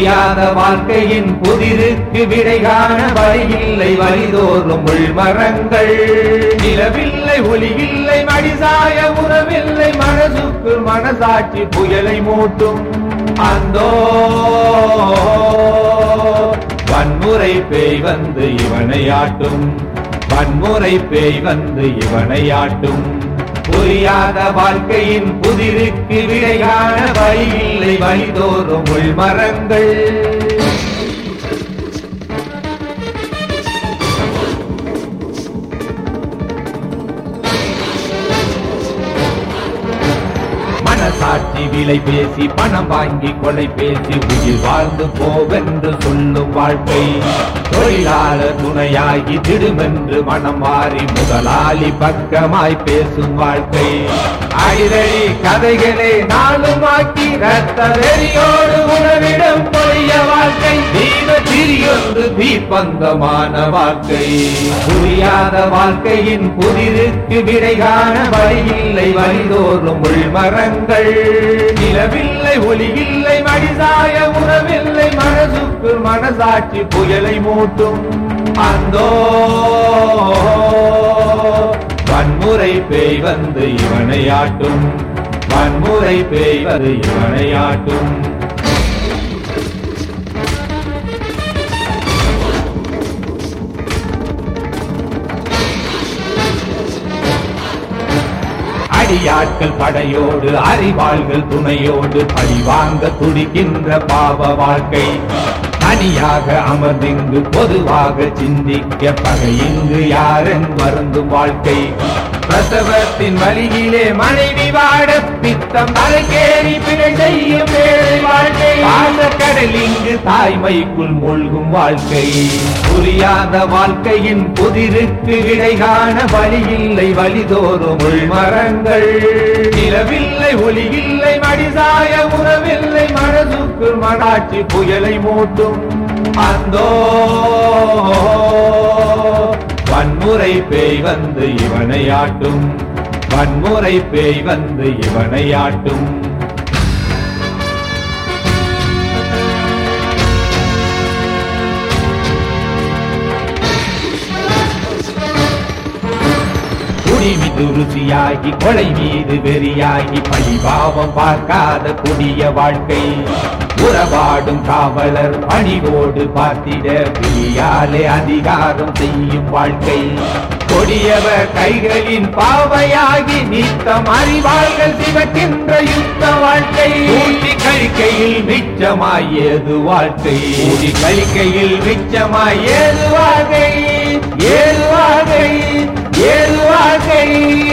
புரியாத வாழ்க்கையின் புதிருக்கு விடை காண வழியில்லை வழிதோறும் உள்மரங்கள் நிலவில்லை ஒளியில்லை மடிசாய உறவில்லை மனசுக்கு மனசாட்சி புயலை மூட்டும் அந்தோ வன்முறை பேய் வந்து இவனை ஆட்டும் வன்முறை பேய் வந்து இவனை ஆட்டும் புரியாத வாழ்க்கையின் புதிருக்கு விடை காண வழியில்லை வழிதோறும் உள்மரங்கள் மனசாட்சி விலை பேசி பணம் வாங்கி கொலை பேசி உயிர் வாழ்ந்து போவென்று சொல்லும் வாழ்க்கை தொழிலாளர் துணையாகி திடுமென்று மனம் மாறி முதலாளி பக்கமாய் பேசும் வாழ்க்கை அடிதடி கதைகளே நாளுமாக்கி ரத்த வெறியோடு உணவிடம் பொழிய வாழ்க்கை தீப திரியொன்று தீப்பந்தமான வாழ்க்கை புரியாத வாழ்க்கையின் புதிருக்கு விடை காண வழியில்லை வழிதோறும் உள்மரங்கள் நிலவில்லை ஒளியில்லை மடிசாய உறவில்லை மனசுக்கு மனசாட்சி புயலை மூட்டும் அந்தோ வன்முறை பேய் வந்து இவனை ஆட்டும் வன்முறை பேய் வந்து இவனை ஆட்டும் அடியாட்கள் படையோடு அறிவாள்கள் துணையோடு பழிவாங்க துடிக்கின்ற பாவ வாழ்க்கை தனியாக அமர்ந்திங்கு பொதுவாக சிந்திக்க பகையிங்கு யாரென் வருந்தும் வாழ்க்கை பிரசவத்தின் வழியிலே மனைவி வாட பித்தம் தலைக்கேறி பிழை செய்யும் வேலை வாழ்க்கை கடல் இங்கு தாய்மைக்குள் மூழ்கும் வாழ்க்கை புரியாத வாழ்க்கையின் புதிருக்கு விடை காண வழியில்லை வழிதோறும் உள்மரங்கள் நிலவில்லை ஒளியில்லை மடிசாய உறவில்லை மனதுக்கு மனாட்சி புயலை மூட்டும் அந்தோ வன்முறை பேய் வந்து இவனை ஆட்டும் வன்முறை பேய் வந்து இவனை ஆட்டும் குடி மீது ருசியாகி கொலை மீது வெறியாகி பழிபாவம் பார்க்காத கொடிய வாழ்க்கை உறவாடும் காவலர் பணிவோடு பார்த்திட பிரியாலே அதிகாரம் செய்யும் வாழ்க்கை கொடியவர் கைகளின் பாவையாகி நித்தம் அறிவாள்கள் சிவக்கின்ற யுத்த வாழ்க்கை ஊட்டி கழிக்கையில் மிச்சமாய் ஏது வாழ்க்கை ஊட்டி கழிக்கையில் மிச்சமாய் ஏது வாழ்க்கை ஏது வாழ்க்கை ஏது வாழ்க்கை